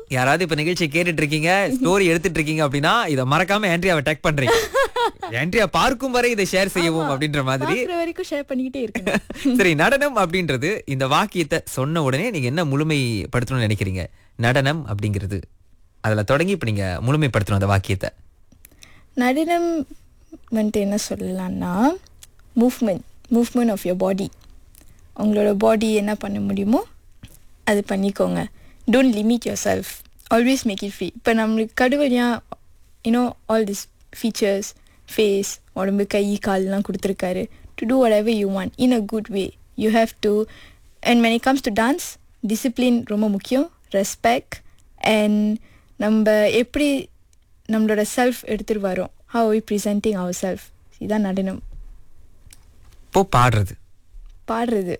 யாராவது இப்ப நிகழ்ச்சி கேட்டுட்டு இருக்கீங்க ஸ்டோரி எடுத்துட்டு இருக்கீங்க அப்படின்னா இத மறக்காம ஆண்ட்ரியாவை டேக் பண்றீங்க ஆண்ட்ரியா பார்க்கும் வரை இதை ஷேர் செய்யவும் அப்படின்ற மாதிரி பாக்குற வரைக்கும் ஷேர் பண்ணிக்கிட்டே இருக்கணும் சரி நடனம் அப்படின்றது இந்த வாக்கியத்தை சொன்ன உடனே நீங்க என்ன முழுமைப்படுத்தணும்னு நினைக்கிறீங்க நடனம் அப்படிங்கிறது அதுல தொடங்கி இப்ப நீங்க முழுமைப்படுத்தணும் அந்த வாக்கியத்தை நடனம் வந்துட்டு என்ன சொல்லலாம்னா movement movement of your body உங்களோட பாடி என்ன பண்ண முடியுமோ அது பண்ணிக்கோங்க don't limit yourself always make it free இப்போ நம்மளுக்கு கடுவழியாக you know all this features face உடம்பு கை கால்லாம் கொடுத்துருக்காரு to do whatever ever you want in a good way you have to and when it comes to dance discipline ரொம்ப முக்கியம் respect and நம்ம எப்படி நம்மளோட செல்ஃப் எடுத்துட்டு வரோம் how are we presenting our self இதான் நடனம் இப்போ பாடுறது பாடுறது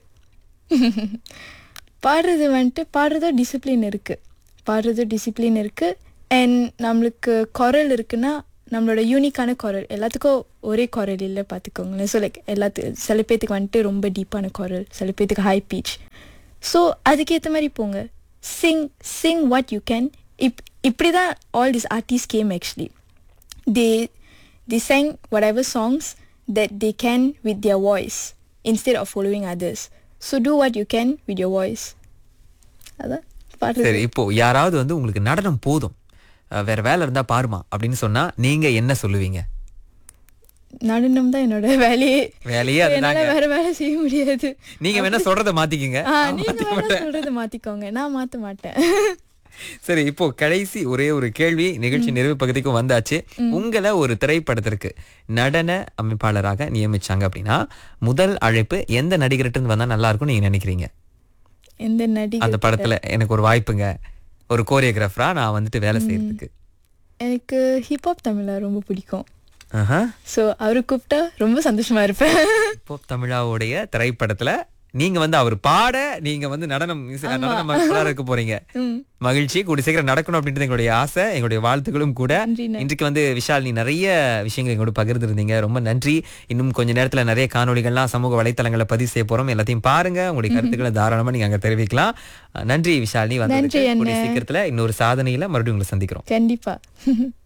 பாடுறது வந்துட்டு பாடுறதோ டிசிப்ளின் இருக்குது பாடுறதோ டிசிப்ளின் இருக்குது அண்ட் நம்மளுக்கு குரல் இருக்குன்னா நம்மளோட யூனிக்கான குரல் எல்லாத்துக்கும் ஒரே குரல் இல்லை பார்த்துக்கோங்களேன் ஸோ லைக் எல்லாத்து சில பேத்துக்கு வந்துட்டு ரொம்ப டீப்பான குரல் சில பேத்துக்கு ஹை பீச் ஸோ அதுக்கேற்ற மாதிரி போங்க sing sing what you can if இப்படி தான் all this artist came actually they they sang whatever songs that they can with their voice instead of following others. So do what you can with your voice. அதான் பாடுறது சரி இப்போ யாராவது வந்து உங்களுக்கு நடனம் போதும் அஹ் வேற வேலை இருந்தா பாருமா அப்படின்னு சொன்னா நீங்க என்ன சொல்லுவீங்க நடனம் தான் என்னோட வேலையே வேலையே என்னால அதுதாங்க வேற வேலை செய்ய முடியாது நீங்க வேணா சொல்றத மாத்திக்கங்க ஆ, நான் நீங்க மாத்திக்க வேணா மாட்டேன். சொல்றதை மாத்திக்கோங்க நான் மாத்த மாட்டேன் சரி இப்போ கடைசி ஒரே ஒரு கேள்வி நிகழ்ச்சி நிறைவு பகுதிக்கும் வந்தாச்சு உங்களை ஒரு திரைப்படத்திற்கு நடன அமைப்பாளராக நியமிச்சாங்க அப்படின்னா முதல் அழைப்பு எந்த நடிகர்கிட்ட இருந்து வந்தா நல்லா இருக்கும் நீங்க நினைக்கிறீங்க எந்த அந்த நடிகை படத்துல எனக்கு ஒரு வாய்ப்புங்க ஒரு கோரியோகிராஃபரா நான் வந்துட்டு வேலை செய்யறதுக்கு எனக்கு ஹிப்ஹாப் தமிழா ரொம்ப பிடிக்கும் ஆஹா. ஸோ அவரு கூப்பிட்டா ரொம்ப சந்தோஷமா இருப்பேன் இப்போ தமிழாவுடைய திரைப்படத்துல நீங்க வந்து அவர் பாட நீங்க வந்து நடனம் இசை- நடனம் அமைப்பாளரா இருக்க போறீங்க ம். மகிழ்ச்சி கூடி சீக்கிரம் நடக்கணும் அப்படின்றது எங்களுடைய ஆசை எங்களுடைய வாழ்த்துக்களும் கூட நன்றி, நன்றி. இன்றைக்கு வந்து விஷால் நீ நிறைய விஷயங்கள் எங்களோட பகிர்ந்திருந்தீங்க ரொம்ப நன்றி இன்னும் கொஞ்ச நேரத்துல நிறைய காணொளிகள்லாம் சமூக வலைத்தளங்களை பதிவு செய்ய போறோம் எல்லாத்தையும் பாருங்க உங்களுடைய கருத்துக்களை தாராளமா நீங்க அங்க தெரிவிக்கலாம் அஹ் நன்றி விஷால் நீ வந்து நன்றி, கூடிய அண்ணே. சீக்கிரத்துல இன்னொரு சாதனையில மறுபடியும் உங்களை சந்திக்கிறோம் கண்டிப்பா